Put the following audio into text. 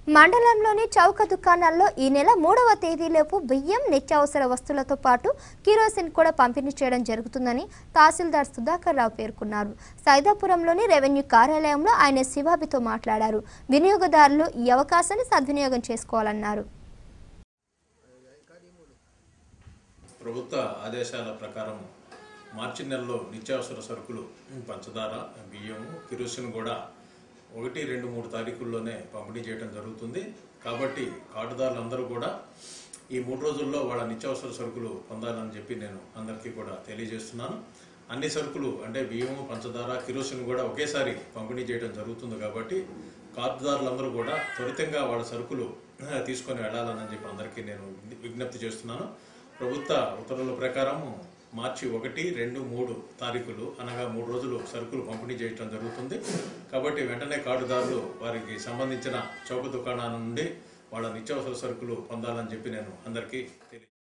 మండలంలోని చౌక దుకాణాల్లో ఈ నెల మూడవ తేదీలోపు బియ్యం నిత్యావసర వస్తువులతో పాటు కిరోసిన్ కూడా పంపిణీ చేయడం జరుగుతుందని తహసీల్దార్ సుధాకర్ రావు పేర్కొన్నారు సైదాపురంలోని రెవెన్యూ కార్యాలయంలో ఆయన శివాబితో మాట్లాడారు వినియోగదారులు ఈ అవకాశాన్ని సద్వినియోగం చేసుకోవాలన్నారు ప్రభుత్వ ఆదేశాల ప్రకారం మార్చి నెలలో నిత్యావసర సరుకులు పంచదార బియ్యము కిరోసిన్ కూడా ఒకటి రెండు మూడు తారీఖుల్లోనే పంపిణీ చేయడం జరుగుతుంది కాబట్టి కార్డుదారులందరూ కూడా ఈ మూడు రోజుల్లో వాళ్ళ నిత్యావసర సరుకులు పొందాలని చెప్పి నేను అందరికీ కూడా తెలియజేస్తున్నాను అన్ని సరుకులు అంటే బియ్యము పంచదార కిరోసిన్ కూడా ఒకేసారి పంపిణీ చేయడం జరుగుతుంది కాబట్టి కార్డుదారులందరూ కూడా త్వరితంగా వాళ్ళ సరుకులు తీసుకొని వెళ్ళాలని చెప్పి అందరికీ నేను విజ్ఞప్తి చేస్తున్నాను ప్రభుత్వ ఉత్తర్వుల ప్రకారం మార్చి ఒకటి రెండు మూడు తారీఖులు అనగా మూడు రోజులు సరుకులు పంపిణీ చేయడం జరుగుతుంది కాబట్టి వెంటనే కార్డుదారులు వారికి సంబంధించిన చౌక దుకాణాల నుండి వాళ్ళ నిత్యావసర సరుకులు పొందాలని చెప్పి నేను అందరికీ తెలియ